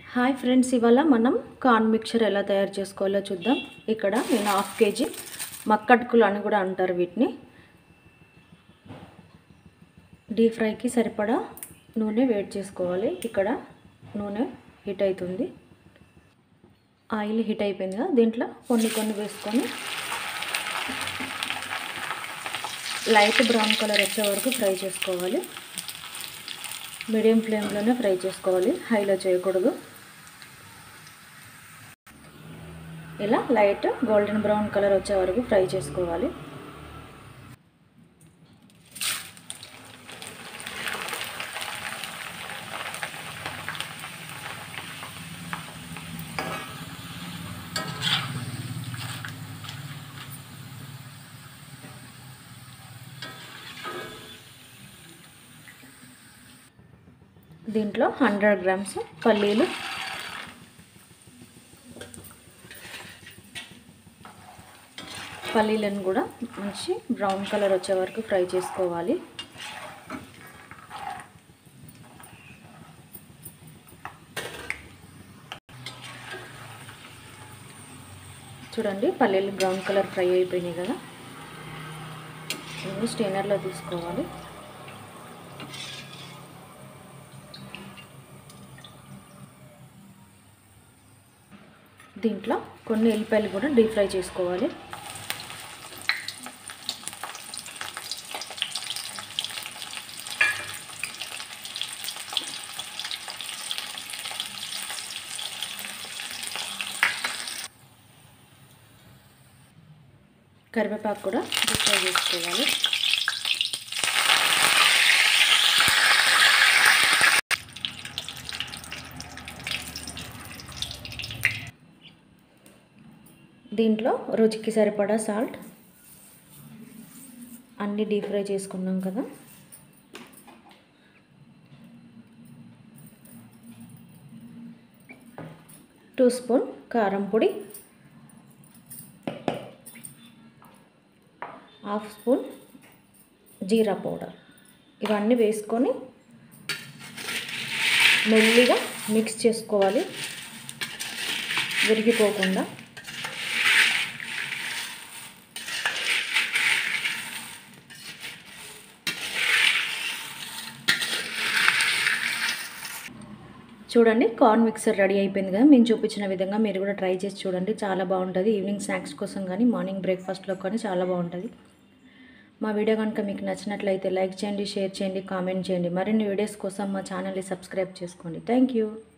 hi friends ఇవాళ మనం corn mixture ఎలా తయారు చేసుకోవాలో చూద్దాం ఇక్కడ నేను హాఫ్ కేజీ మక్కటుకులు అని కూడా అంటారు వీటిని డీప్ ఫ్రైకి సరిపడా నూనె వేడి చేసుకోవాలి ఇక్కడ నూనె హీట్ అవుతుంది ఆయిల్ హీట్ అయిపోయింది కదా దీంట్లో కొన్ని కొన్ని వేసుకొని లైట్ బ్రౌన్ కలర్ వచ్చే వరకు ఫ్రై చేసుకోవాలి మీడియం ఫ్లేమ్లోనే ఫ్రై చేసుకోవాలి హైలో చేయకూడదు ఇలా లైట్ గోల్డెన్ బ్రౌన్ కలర్ వచ్చే వరకు ఫ్రై చేసుకోవాలి దీంట్లో హండ్రెడ్ గ్రామ్స్ పల్లీలు పల్లీలను కూడా మంచి బ్రౌన్ కలర్ వచ్చే వరకు ఫ్రై చేసుకోవాలి చూడండి పల్లీలు బ్రౌన్ కలర్ ఫ్రై అయిపోయినాయి కదా ఇవి స్టెయినర్లో తీసుకోవాలి దీంట్లో కొన్ని ఎల్లిపాయలు కూడా డీప్ ఫ్రై చేసుకోవాలి కరివేపాకు కూడా డీప్ ఫ్రై చేసుకోవాలి దీంట్లో రుచికి సరిపడా సాల్ట్ అన్నీ డీప్ ఫ్రై చేసుకున్నాం కదా టూ స్పూన్ కారం పొడి హాఫ్ స్పూన్ జీరా పౌడర్ ఇవన్నీ వేసుకొని మెల్లిగా మిక్స్ చేసుకోవాలి విరిగిపోకుండా చూడండి కార్న్ మిక్సర్ రెడీ అయిపోయింది కదా మేము చూపించిన విధంగా మీరు కూడా ట్రై చేసి చూడండి చాలా బాగుంటుంది ఈవినింగ్ స్నాక్స్ కోసం కానీ మార్నింగ్ బ్రేక్ఫాస్ట్లో కానీ చాలా బాగుంటుంది మా వీడియో కనుక మీకు నచ్చినట్లయితే లైక్ చేయండి షేర్ చేయండి కామెంట్ చేయండి మరిన్ని వీడియోస్ కోసం మా ఛానల్ని సబ్స్క్రైబ్ చేసుకోండి థ్యాంక్ యూ